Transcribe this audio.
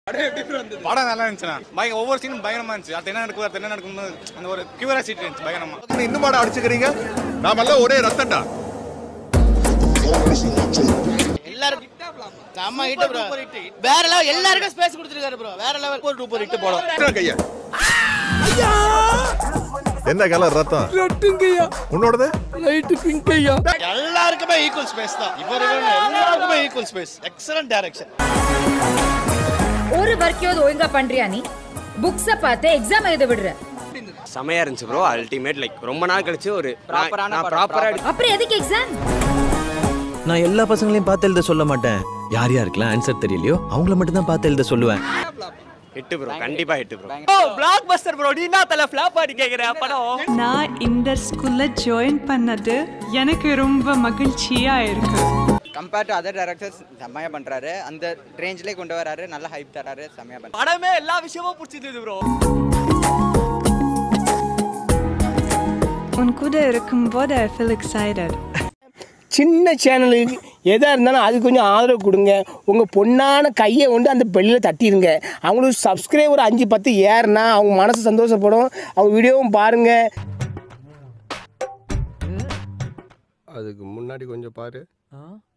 படம் நல்லா இருந்துச்சுண்ணா பயங்கர ஒவ்வொரு சீனும் பயங்கரமா இருந்துச்சு அது என்ன நடக்கும் அது என்ன நடக்கும் அந்த ஒரு கியூரியாசிட்டி இருந்துச்சு பயங்கரமா இன்னும் மாட அடிச்சுக்கிறீங்க நாமெல்லாம் ஒரே ரத்தம்டா எல்லாரும் செம்ம ஹிட் ப்ரோ வேற லெவல் எல்லாருக்கும் ஸ்பேஸ் கொடுத்துருக்காரு ப்ரோ வேற லெவல் ஒரு டூப்பர் ஹிட் போடும் கையா என்ன கலர் ரத்தம் உன்னோடது எல்லாருக்குமே ஈக்குவல் ஸ்பேஸ் தான் இவர் இவர் எல்லாருக்குமே ஈக்குவல் ஸ்பேஸ் எக்ஸலன்ட் டைரக்ஷன் ஒரு ஒர்க்கையாவது ஒழுங்கா பண்றியா நீ புக்ஸ பார்த்து எக்ஸாம் எழுத விடுற செமையா இருந்துச்சு ப்ரோ அல்டிமேட் லைக் ரொம்ப நாள் கழிச்சு ஒரு ப்ராப்பரான ப்ராப்பரா அப்புறம் எதுக்கு எக்ஸாம் நான் எல்லா பசங்களையும் பார்த்து எழுத சொல்ல மாட்டேன் யார் யாருக்கெல்லாம் ஆன்சர் தெரியலையோ அவங்கள மட்டும் தான் பார்த்து எழுத சொல்லுவேன் ஹிட் ப்ரோ கண்டிப்பா hit bro blockbuster bro நீ என்ன தல ஃபிளாப் ஆடி கேக்குற படம் நான் இந்த ஸ்கூல்ல ஜாயின் பண்ணது எனக்கு ரொம்ப மகிழ்ச்சியா இருக்கு கம்பேர்ட் டு அதர் டேரக்டர்ஸ் செம்மையா பண்றாரு அந்த ரேஞ்சிலே கொண்டு வராரு நல்ல ஹைப் தராரு செம்மையா பண்றாரு படமே எல்லா விஷயமும் பிடிச்சிருந்தது ப்ரோ உன் கூட இருக்கும்போது ஐ ஃபீல் எக்ஸைட்டட் சின்ன சேனலுக்கு எதாக இருந்தாலும் அது கொஞ்சம் ஆதரவு கொடுங்க உங்கள் பொண்ணான கையை கொண்டு அந்த பெல்லில் தட்டிடுங்க அவங்களுக்கு சப்ஸ்கிரைபர் அஞ்சு பத்து ஏறுனா அவங்க மனசு சந்தோஷப்படும் அவங்க வீடியோவும் பாருங்கள் அதுக்கு முன்னாடி கொஞ்சம் பாரு